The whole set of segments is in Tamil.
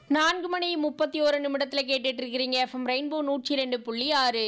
நான்கு மணி முப்பத்தி ஒரு நிமிடத்துல கேட்டுட்டு இருக்கிறீங்க எஃப்எம் ரெயின்போ நூற்றி ரெண்டு புள்ளி ஆறு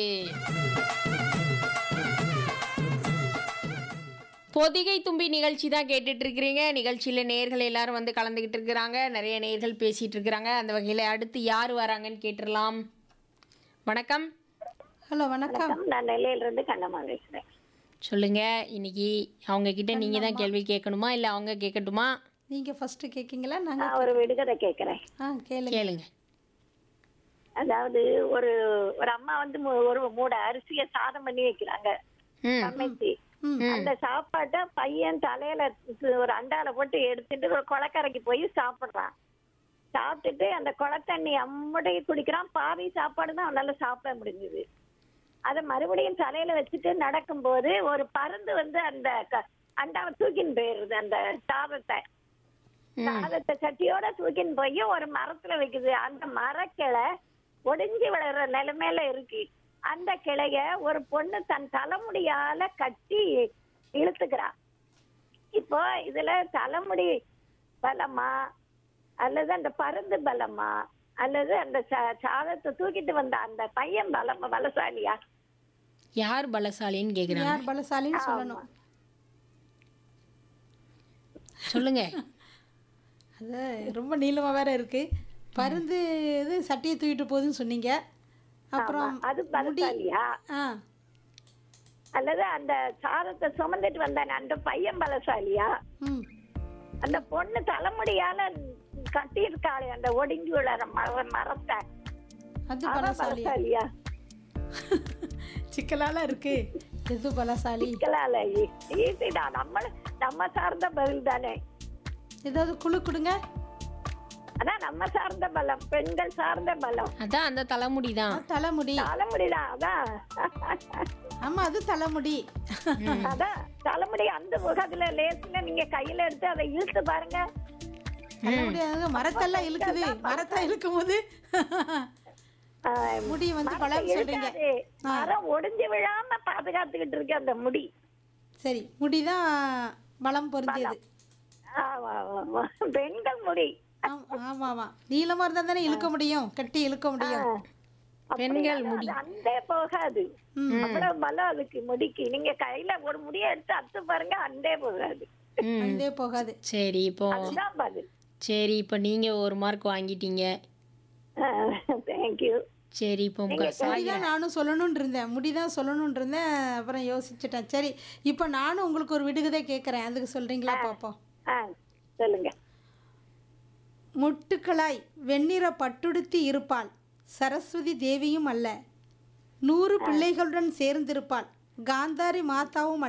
பொதிகை தும்பி நிகழ்ச்சி தான் கேட்டுட்டு இருக்கிறீங்க நிகழ்ச்சியில நேர்கள் எல்லாரும் வந்து கலந்துக்கிட்டு இருக்கிறாங்க நிறைய நேர்கள் பேசிட்டு இருக்கிறாங்க அந்த வகையில அடுத்து யார் வராங்கன்னு கேட்டுடலாம் வணக்கம் ஹலோ வணக்கம் வணக்கம் நான் நெல்லையில இருந்து கண்ணம்மா பேசுறேன் சொல்லுங்க இன்னைக்கு அவங்க கிட்ட நீங்க தான் கேள்வி கேட்கணுமா இல்ல அவங்க கேட்கட்டுமா நீங்க ஃபர்ஸ்ட் கேட்கீங்களா நாங்க நான் ஒரு விடுகதை கேட்கிறேன் ஆ கேளுங்க கேளுங்க அதாவது ஒரு ஒரு அம்மா வந்து மு- ஒரு மூட அரிசிய சாதம் பண்ணி வைக்கிறாங்க ம் சமைச்சு ம். அந்த சாப்பாட்டை பையன் தலையில து- ஒரு அண்டால போட்டு எடுத்துட்டு ஒரு குளக்கரைக்கு போய் சாப்பிடுறான் சாப்பிட்டுட்டு அந்த குளத்தண்ணி அம்முடைய குடிக்கிறான் பாதி சாப்பாடு தான் அவனால சாப்பிட முடிஞ்சது அதை மறுபடியும் தலையில வச்சுட்டு நடக்கும்போது ஒரு பருந்து வந்து அந்த க- அண்டாவை தூக்கின்னு போயிருது அந்த சாதத்தை சாதத்தை சட்டியோட தூக்கின்னு போய் ஒரு மரத்துல வைக்குது அந்த மரக்கிளை ஒடிஞ்சு விழுற நிலைமையில இருக்கு அந்த கிளைய ஒரு பொண்ணு தன் தலைமுடியால கட்டி இழுத்துக்கிறா இப்போ இதுல தலைமுடி பலமா அல்லது அந்த பருந்து பலமா அல்லது அந்த சா- சாதத்தை தூக்கிட்டு வந்த அந்த பையன் பலமா பலசாலியா யார் பலசாலின்னு கேக்குறாங்க யார் பலசாலின்னு சொல்லணும் சொல்லுங்க அது ரொம்ப நீளமா வேற இருக்கு பருந்து இது சட்டியை தூக்கிட்டு போகுதுன்னு சொன்னீங்க அப்புறம் அது பலசாலியா ஆ அல்லது அந்த சாதத்தை சுமந்துட்டு வந்தானே அந்த பையன் பலசாலியா ம் அந்த பொண்ணு தலைமுடியால கட்டி இருக்காளே அந்த ஒடுங்கி விழற மர மரத்தை அது அவ பலசாலி பலசாலியா சிக்கலால இருக்கு எது பலசாலி சிக்கலால ஈஸி தான் நம்ம நம்ம சார்ந்த பதில் தானே ஏதாவது குழு கொடுங்க அதான் நம்ம சார்ந்த பலம் பெண்கள் சார்ந்த பலம் அதான் அந்த தலைமுடி தான் ஆ, தலைமுடி தலைமுடிதான் அதான் ஆமா அது தலைமுடி அதான் தலைமுடி அந்த முகத்துல லேசுல நீங்க கையில எடுத்து அதை இழுத்து பாருங்க தலைமுடி அது மரத்தெல்லாம் இழுக்குது மரத்தை இழுக்கும் போது ஆஹ், முடி வந்து மரத்தை பலம் சொல்றீங்க இழுக்காது. மரம் ஒடிஞ்சு விழாம பாதுகாத்துக்கிட்டு இருக்கு அந்த முடி சரி முடிதான் பலம் பொருந்தியது ஆமா, ஆமா, ஆமா. பெண்கள் முடி ஆமா ஆமா ஆமா நீளமா இருந்தா தானே இழுக்க முடியும் கட்டி இழுக்க முடியும் பெண்கள் அப்படியா? முடி அது அந்தே போகாது அவ்வளவு பலம் அதுக்கு முடிக்கு நீங்க கையில ஒரு முடிய எடுத்து அத்து பாருங்க அந்தே போகாது ம் அந்தே போகாது சரி இப்போ அதுதான் பதில் சரி இப்போ நீங்க ஒரு மார்க் வாங்கிட்டீங்க தேங்க்யூ சரி இப்போ உங்க முடிதான் நானும் சொல்லணும்னு இருந்தேன் முடிதான் சொல்லணும்னு இருந்தேன் அப்புறம் யோசிச்சுட்டேன் சரி இப்போ நானும் உங்களுக்கு ஒரு விடுகதை கேட்குறேன் அதுக்கு சொல்றீங்களா பார்ப்போம் ஆ சொல்லுங்க மொட்டுக்களாய் வெண்ணிற பட்டுடுத்தி இருப்பாள் சரஸ்வதி தேவியும் அல்ல நூறு பிள்ளைகளுடன் சேர்ந்திருப்பாள் காந்தாரி மாதாவும் அல்ல